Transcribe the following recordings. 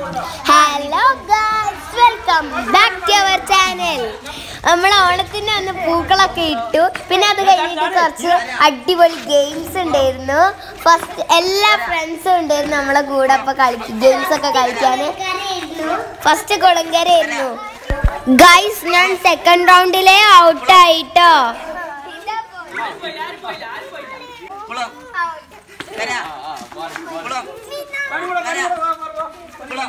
hello guys welcome back to our channel നമ്മൾ ഓണത്തിന് അന്ന് പൂക്കളൊക്കെ ഇട്ടു പിന്നെ അത് കഴിഞ്ഞിട്ട് കുറച്ച് അടിപൊളി ഗെയിംസ് ഉണ്ടായിരുന്നു ഫസ്റ്റ് എല്ലാ ഫ്രണ്ട്സും ഉണ്ടായിരുന്നു നമ്മളെ കൂടെ അപ്പോൾ കളിക്കും ഗെയിംസ് ഒക്കെ കളിക്കാൻ ഫസ്റ്റ് കുളങ്കരയായിരുന്നു ഗൈസ് ഞാൻ സെക്കൻഡ് റൗണ്ടിലെ ഔട്ടായിട്ടോ കുളം കര കുളം കര കുളം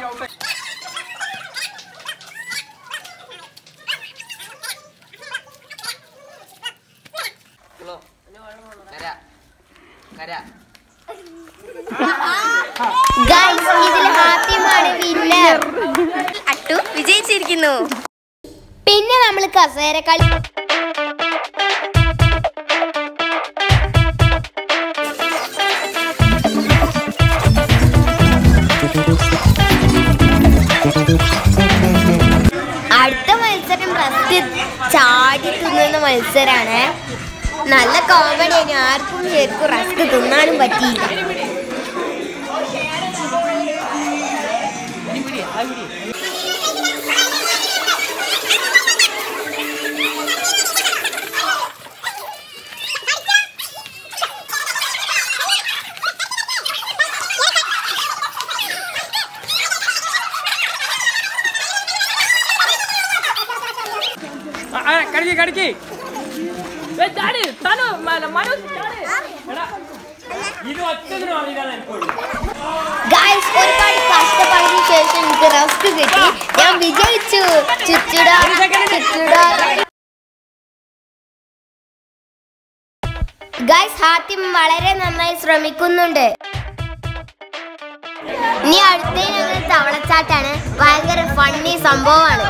കുളം കര കര ഗൈസ് ഇതിൽ ഹാത്തിമാണ് വിന്നർ അട്ടു വിജയിച്ചിരിക്കുന്നു പിന്നെ നമ്മൾ കസേര കളി അടുത്ത മത്സരം റസ്റ്റ് ചാടി തിന്നുന്ന മത്സരാണ് നല്ല കോമഡിയാണ് ആർക്കും ശരിക്കും റസ്ക് തിന്നാനും പറ്റിയില്ല കടിക്ക് കടിക്ക് ഏ, ചാടി തനു മ- മനു ചാടി എടാ, ഇത് ഒറ്റതിനും അറിയില്ല എപ്പോഴും ഗായ്സ് ഒരുപാട് കഷ്ടപ്പാടിന് ശേഷം എനിക്ക് റസ്ക് കിട്ടി ഞാൻ വിജയിച്ചു ചുറ്റുടാ ചുറ്റുടാ ഗായ്സ് ഹാത്യം വളരെ നന്നായി ശ്രമിക്കുന്നുണ്ട് ഇനി അടുത്ത ഞങ്ങൾ തവളച്ചാട്ടാണ് ഭയങ്കര ഫണ്ണി സംഭവമാണ്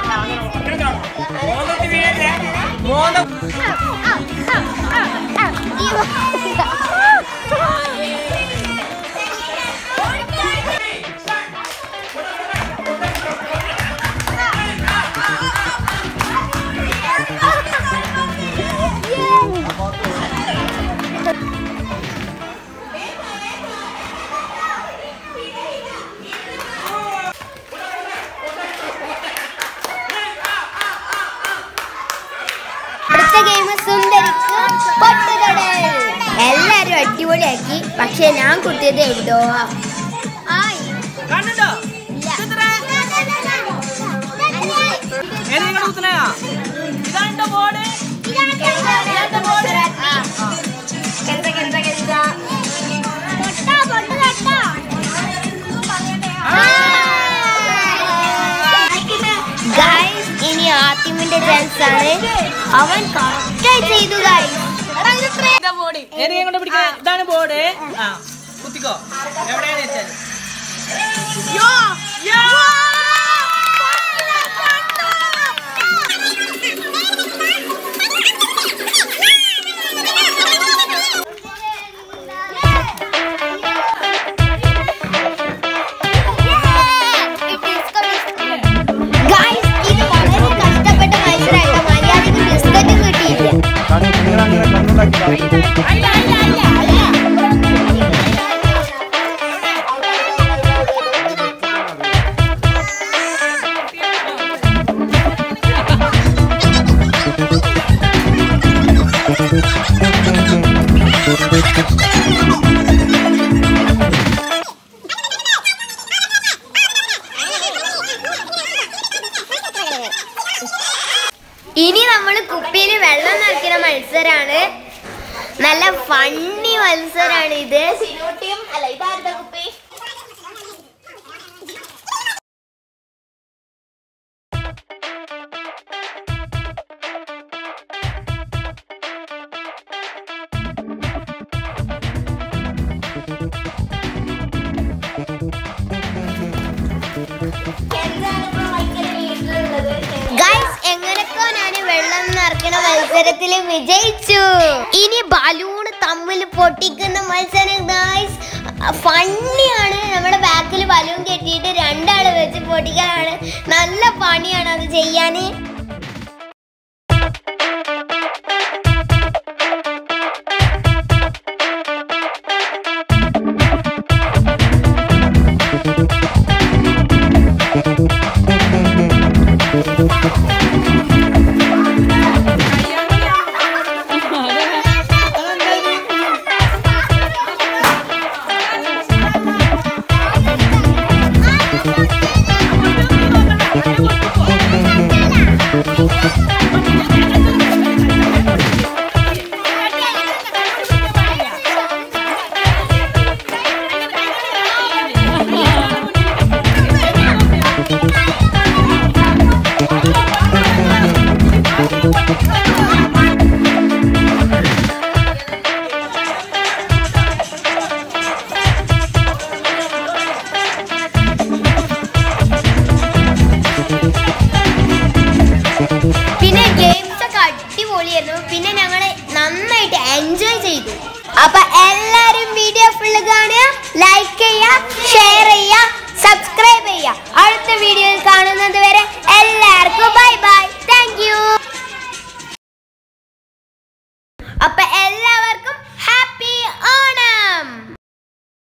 അടുത്ത ഗെയിം സുന്ദരിക്ക് പൊട്ടുകടൽ എല്ലാരും അടിപൊളിയാക്കി പക്ഷെ ഞാൻ കുത്തിയത് എവിടോ കണ്ടോ ഏതെങ്കിലും കുത്തനയാ ഇതാണ്ട ബോർഡ് ഗൈസ് ഇനി ആത്തിമിന്റെ ചാൻസ് ആണ് അവൻ കറക്റ്റായി ചെയ്തു ഗൈസ് ഇതാ ബോർഡ് ഏതെങ്കിലും കൊണ്ട് പിടിക്കാൻ ഇതാണ് ബോർഡ് ആ കുത്തിക്കോ എവിടെയാണ് വെച്ചാൽ ഗൈസ് ഇത് വളരെ കഷ്ടപ്പെട്ട മത്സരമായിട്ട് മര്യാദക്ക് ബിസ്ക്കറ്റും കിട്ടിയില്ല ഇനി നമ്മൾ കുപ്പിയിൽ വെള്ളം നിറയ്ക്കുന്ന മത്സരാണ് നല്ല ഫണ്ണി മത്സരാണ് ഇത് അല്ല ഇതാരുടെ കുപ്പി ഗൈസ് എങ്ങനെയൊക്കെ ഞാൻ വെള്ളം നിറയ്ക്കണ മത്സരത്തിൽ വിജയിച്ചു ഇനി ബലൂൺ തമ്മിൽ പൊട്ടിക്കുന്ന മത്സരം ഗൈസ് ഫണ്ണിയാണ് നമ്മുടെ ബാക്കിൽ ബലൂൺ കെട്ടിയിട്ട് രണ്ടാള് വെച്ച് പൊട്ടിക്കലാണ് നല്ല പണിയാണ് അത് ചെയ്യാന് പിന്നെ ഗെയിംസ് ഒക്കെ അടിപൊളിയായിരുന്നു പിന്നെ ഞങ്ങൾ നന്നായിട്ട് എൻജോയ് ചെയ്തു അപ്പൊ എല്ലാരും വീഡിയോ ഫുള്ള് കാണുക ലൈക്ക് ചെയ്യുക ഷെയർ ചെയ്യുക